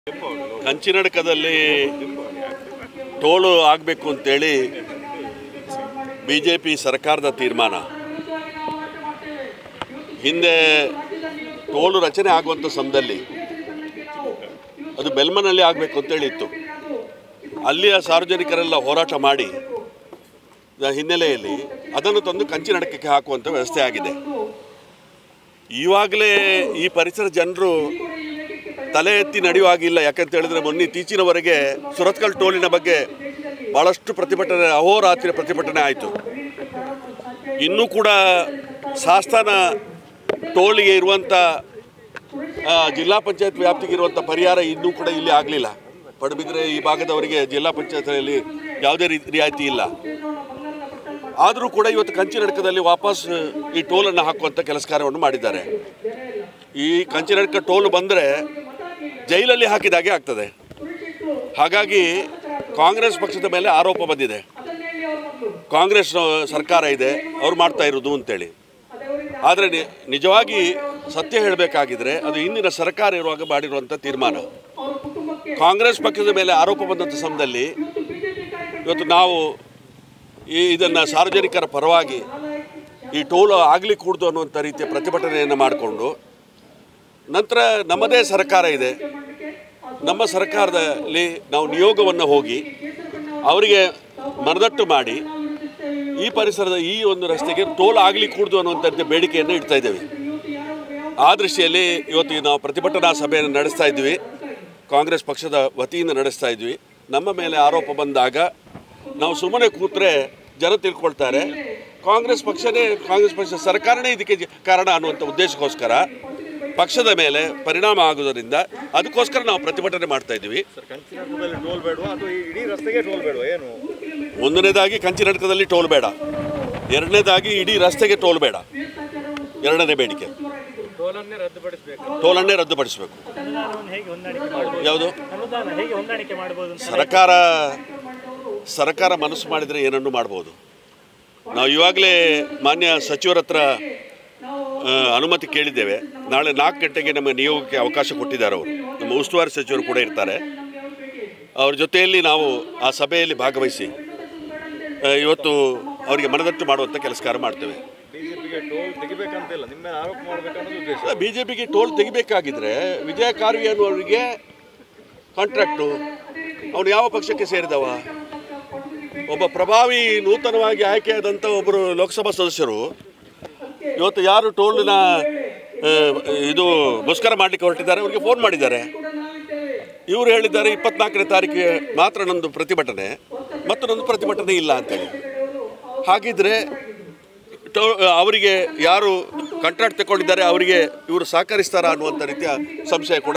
ಕಂಚಿನಡಕದಲ್ಲಿ toll ಆಗಬೇಕು ಅಂತೇಳಿ B J P ಸರ್ಕಾರದ ತೀರ್ಮಾನ ಹಿಂದೆ ಟೋಲು ರಚನೆ ಆಗುವಂಥ ಸಮಯದಲ್ಲಿ ಅದು ಬೆಲ್ಮನಲ್ಲಿ ಆಗಬೇಕು ಅಂತೇಳಿ ಇತ್ತು ಅಲ್ಲಿಯ ಸಾರ್ವಜನಿಕರೆಲ್ಲ ಹೋರಾಟ ಮಾಡಿ ದ ಹಿನ್ನೆಲೆಯಲ್ಲಿ ಅದನ್ನು ತಂದು ಕಂಚಿನಡಕಕ್ಕೆ ಹಾಕುವಂಥ ವ್ಯವಸ್ಥೆ ಆಗಿದೆ ಇವಾಗಲೇ ಈ ಪರಿಸರ ಜನರು ತಲೆ ಎತ್ತಿ ನಡೆಯುವಾಗಿಲ್ಲ ಯಾಕಂತ ಹೇಳಿದ್ರೆ ಮೊನ್ನೆ ಇತ್ತೀಚಿನವರೆಗೆ ಸುರತ್ಕಲ್ ಟೋಲಿನ ಬಗ್ಗೆ ಭಾಳಷ್ಟು ಪ್ರತಿಭಟನೆ ಅಹೋರಾತ್ರಿ ಪ್ರತಿಭಟನೆ ಆಯಿತು ಇನ್ನೂ ಕೂಡ ಶಾಸ್ತಾನ ಟೋಲಿಗೆ ಇರುವಂಥ ಆ, ಜಿಲ್ಲಾ ಪಂಚಾಯತ್ ವ್ಯಾಪ್ತಿಗೆ ಇರುವಂಥ ಪರಿಹಾರ ಇನ್ನೂ ಕೂಡ ಇಲ್ಲಿ ಆಗಲಿಲ್ಲ ಪಡುಬಿದ್ರೆ ಈ ಭಾಗದವರಿಗೆ ಜಿಲ್ಲಾ ಪಂಚಾಯತ್ನಲ್ಲಿ ಯಾವುದೇ ರೀತಿ ರಿಯಾಯಿತಿ ಇಲ್ಲ ಆದರೂ ಕೂಡ ಇವತ್ತು ಕಂಚಿನಡಕದಲ್ಲಿ ವಾಪಸ್ ಈ ಟೋಲನ್ನು ಹಾಕುವಂಥ ಕೆಲಸ ಕಾರ್ಯವನ್ನು ಮಾಡಿದ್ದಾರೆ ಈ ಕಂಚಿನಡಕ ಟೋಲ್ ಬಂದರೆ ಜೈಲಲ್ಲಿ ಹಾಕಿದಾಗೆ ಆಗ್ತದೆ ಹಾಗಾಗಿ ಕಾಂಗ್ರೆಸ್ ಪಕ್ಷದ ಮೇಲೆ ಆರೋಪ ಬಂದಿದೆ ಕಾಂಗ್ರೆಸ್ ಸರ್ಕಾರ ಇದೆ ಅವ್ರು ಮಾಡ್ತಾ ಇರೋದು ಅಂತೇಳಿ ಆದರೆ ನಿ- ನಿಜವಾಗಿ ಸತ್ಯ ಹೇಳಬೇಕಾಗಿದ್ರೆ ಅದು ಹಿಂದಿನ ಸರ್ಕಾರ ಇರುವಾಗ ಮಾಡಿರುವಂಥ ತೀರ್ಮಾನ ಕಾಂಗ್ರೆಸ್ ಪಕ್ಷದ ಮೇಲೆ ಆರೋಪ ಬಂದಂಥ ಸಮಯದಲ್ಲಿ ಇವತ್ತು ನಾವು ಈ ಇದನ್ನು ಸಾರ್ವಜನಿಕರ ಪರವಾಗಿ ಈ ಟೋಲ್ ಆಗಲಿ ಕೂಡ್ದು ಅನ್ನುವಂಥ ರೀತಿಯ ಪ್ರತಿಭಟನೆಯನ್ನು ಮಾಡಿಕೊಂಡು ನಂತರ ನಮ್ಮದೇ ಸರ್ಕಾರ ಇದೆ ನಮ್ಮ ಸರ್ಕಾರದಲ್ಲಿ ನಾವು ನಿಯೋಗವನ್ನು ಹೋಗಿ ಅವರಿಗೆ ಮನದಟ್ಟು ಮಾಡಿ ಈ ಪರಿಸರದ ಈ ಒಂದು ರಸ್ತೆಗೆ ಟೋಲ್ ಆಗಲಿ ಕೂಡ್ದು ಅನ್ನುವಂಥ ರೀತಿಯ ಬೇಡಿಕೆಯನ್ನು ಇಡ್ತಾ ಇದ್ದೇವೆ ಆ ದೃಷ್ಟಿಯಲ್ಲಿ ಇವತ್ತು ನಾವು ಪ್ರತಿಭಟನಾ ಸಭೆಯನ್ನು ನಡೆಸ್ತಾ ಇದ್ವಿ ಕಾಂಗ್ರೆಸ್ ಪಕ್ಷದ ವತಿಯಿಂದ ನಡೆಸ್ತಾ ಇದ್ವಿ ನಮ್ಮ ಮೇಲೆ ಆರೋಪ ಬಂದಾಗ ನಾವು ಸುಮ್ಮನೆ ಕೂತ್ರೆ ಜನ ತಿಳ್ಕೊಳ್ತಾರೆ ಕಾಂಗ್ರೆಸ್ ಪಕ್ಷನೇ ಕಾಂಗ್ರೆಸ್ ಪಕ್ಷ ಸರ್ಕಾರನೇ ಇದಕ್ಕೆ ಜ- ಕಾರಣ ಅನ್ನುವಂಥ ಉದ್ದೇಶಕ್ಕೋಸ್ಕರ ಪಕ್ಷದ ಮೇಲೆ ಪರಿಣಾಮ ಆಗುವುದರಿಂದ ಅದಕ್ಕೋಸ್ಕರ ನಾವು ಪ್ರತಿಭಟನೆ ಮಾಡ್ತಾ ಇದ್ವಿ ಸರ್ ಕಂಚಿನಡಕದಲ್ಲಿ ಟೋಲ್ ಬೇಡವಾ ಅಥವಾ ಈ ಇಡೀ ರಸ್ತೆಗೆ ಟೋಲ್ ಬೇಡವಾ ಏನು ಒಂದನೇದಾಗಿ ಕಂಚಿನಡಕದಲ್ಲಿ ಟೋಲ್ ಬೇಡ ಎರಡನೇದಾಗಿ ಇಡೀ ರಸ್ತೆಗೆ ಟೋಲ್ ಬೇಡ ಎರಡನೇ ಬೇಡಿಕೆ ಟೋಲನ್ನೇ ರದ್ದುಪಡಿಸಬೇಕು ಟೋಲನ್ನೇ ರದ್ದುಪಡಿಸಬೇಕು ಅನುದಾನವನ್ನು ಹೇಗೆ ಹೊಂದಾಣಿಕೆ ಮಾಡಬಹುದು ಯಾವುದು ಅನುದಾನ ಹೇಗೆ ಹೊಂದಾಣಿಕೆ ಮಾಡಬಹುದು ಅಂತ ಸರ್ಕಾರ ಸರ್ಕಾರ ಮನಸ್ಸು ಮಾಡಿದರೆ ಏನನ್ನು ಮಾಡ್ಬೋದು ನಾವು ಇವಾಗಲೇ ಮಾನ್ಯ ಸಚಿವರ ಹತ್ರ ಆ, ಅನುಮತಿ ಕೇಳಿದ್ದೇವೆ ನಾಳೆ ನಾಲ್ಕು ಗಂಟೆಗೆ ನಮ್ಮ ನಿಯೋಗಕ್ಕೆ ಅವಕಾಶ ಕೊಟ್ಟಿದ್ದಾರೆ ಅವರು ನಮ್ಮ ಉಸ್ತುವಾರಿ ಸಚಿವರು ಕೂಡ ಇರ್ತಾರೆ ಅವ್ರ ಜೊತೆಯಲ್ಲಿ ನಾವು ಆ ಸಭೆಯಲ್ಲಿ ಭಾಗವಹಿಸಿ ಆ, ಇವತ್ತು ಅವರಿಗೆ ಮನದಟ್ಟು ಮಾಡುವಂಥ ಕೆಲಸ ಕಾರ್ಯ ಮಾಡ್ತೇವೆ ಬಿಜೆಪಿಗೆ ಟೋಲ್ ತೆಗಿಬೇಕಂತಿಲ್ಲ ನಿಮ್ಮ ಮೇಲೆ ಆರೋಪ ಮಾಡ್ಬೇಕನ್ನೋದು ಉದ್ದೇಶ ಬಿ ಜೆ ಪಿಗೆ ಟೋಲ್ ತೆಗಿಬೇಕಾಗಿದ್ರೆ ವಿಜಯ ಕಾರ್ವಿ ಅನ್ನುವರಿಗೆ ಕಾಂಟ್ರಾಕ್ಟು ಅವನು ಯಾವ ಪಕ್ಷಕ್ಕೆ ಸೇರಿದವ ಒಬ್ಬ ಪ್ರಭಾವಿ ನೂತನವಾಗಿ ಆಯ್ಕೆಯಾದಂಥ ಒಬ್ಬರು ಲೋಕಸಭಾ ಸದಸ್ಯರು ಇವತ್ತು ಯಾರು ಟೋಲ್ನ ಆ, ಇದು ಮುಷ್ಕರ ಮಾಡಲಿಕ್ಕೆ ಹೊರಟಿದ್ದಾರೆ ಅವರಿಗೆ ಫೋನ್ ಮಾಡಿದ್ದಾರೆ ಇವರು ಹೇಳಿದ್ದಾರೆ ಇಪ್ಪತ್ನಾಲ್ಕನೇ ತಾರೀಕಿಗೆ ಮಾತ್ರ ನಂದು ಪ್ರತಿಭಟನೆ ಮತ್ತು ನಂದು ಪ್ರತಿಭಟನೆ ಇಲ್ಲ ಅಂತೇಳಿ ಹಾಗಿದ್ರೆ ಟೋ ಅವರಿಗೆ ಯಾರು ಕಾಂಟ್ರಾಕ್ಟ್ ತಗೊಂಡಿದ್ದಾರೆ ಅವರಿಗೆ ಇವರು ಸಹಕರಿಸ್ತಾರಾ ಅನ್ನುವಂಥ ರೀತಿಯ ಸಂಶಯ ಕೂಡ